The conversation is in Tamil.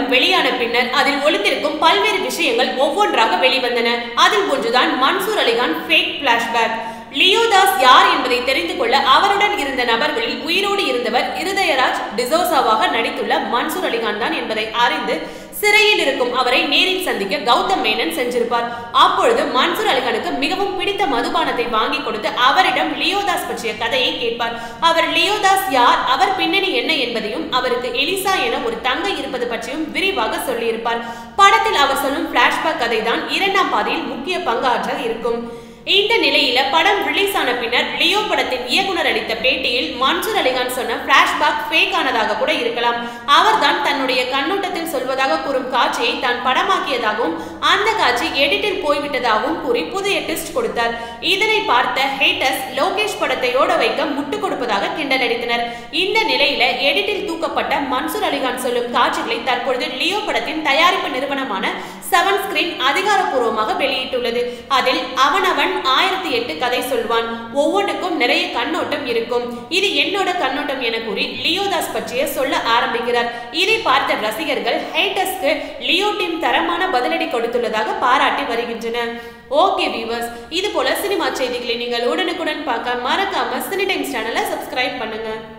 வெளியான பின்னர் அதில் ஒளிந்திருக்கும் பல்வேறு விஷயங்கள் ஒவ்வொன்றாக வெளிவந்தன அதில் ஒன்றுதான் மன்சூர் அலிகான் ஃபேக் பிளாஷ்பேக் லியோதாஸ் யார் என்பதை தெரிந்து கொள்ள அவருடன் இருந்த நபர்களில் உயிரோடு இருந்தவர் இருதயராஜ் டிசோசாவாக நடித்துள்ள மன்சூர் அலிகான் தான் என்பதை அறிந்து சிறையில் இருக்கும் அவரை நேரில் சந்திக்க கௌதம் மேனன் சென்றிருப்பார் அப்பொழுது மன்சூர் அலிகானுக்கு மிகவும் பிடித்த மதுபானத்தை வாங்கி கொடுத்து அவரிடம் லியோதாஸ் பற்றிய கதையை கேட்பார் அவர் லியோதாஸ் யார் அவர் பின்னணி என்ன என்பதையும் அவருக்கு எலிசா என ஒரு தங்கை இருப்பது பற்றியும் விரிவாக சொல்லியிருப்பார் படத்தில் அவர் சொல்லும் பிளாஷ்பேக் கதை தான் இரண்டாம் பாதையில் முக்கிய பங்காற்ற இருக்கும் இந்த நிலையில படம் ரிலீஸ் ஆன பின்னர் லியோ படத்தின் இயக்குனர் அளித்த பேட்டியில் மன்சூர் அலிகான் சொன்ன பிளாஷ்பேக் ஃபேக் ஆனதாக கூட இருக்கலாம் அவர்தான் தன்னுடைய கண்ணோட்டத்தில் சொல்வதாக கூறும் காட்சியை தான் படமாக்கியதாகவும் அந்த காட்சி எடிட்டில் போய்விட்டதாகவும் கூறி புதிய ட்விஸ்ட் கொடுத்தார் இதனை பார்த்த ஹேட்டர்ஸ் லோகேஷ் படத்தை ஓட வைக்க முட்டு கொடுப்பதாக கிண்டல் அடித்தனர் இந்த நிலையில எடிட்டில் தூக்கப்பட்ட மன்சூர் அலிகான் சொல்லும் காட்சிகளை தற்பொழுது லியோ படத்தின் தயாரிப்பு நிறுவனமான செவன் ஸ்கிரீன் அதிகாரப்பூர்வமாக வெளியிட்டுள்ளது அதில் அவனவன் ஆயிரத்தி எட்டு கதை சொல்வான் ஒவ்வொன்றுக்கும் நிறைய கண்ணோட்டம் இருக்கும் இது என்னோட கண்ணோட்டம் என கூறி லியோதாஸ் பற்றிய சொல்ல ஆரம்பிக்கிறார் இதை பார்த்த ரசிகர்கள் ஹேட்டர்ஸ்க்கு லியோ டீம் தரமான பதிலடி கொடுத்துள்ளதாக பாராட்டி வருகின்றனர் ஓகே வியூவர்ஸ் இது போல சினிமா செய்திகளை நீங்கள் உடனுக்குடன் பார்க்க மறக்காம சினி டைம்ஸ் சேனலை சப்ஸ்கிரைப் பண்ணுங்க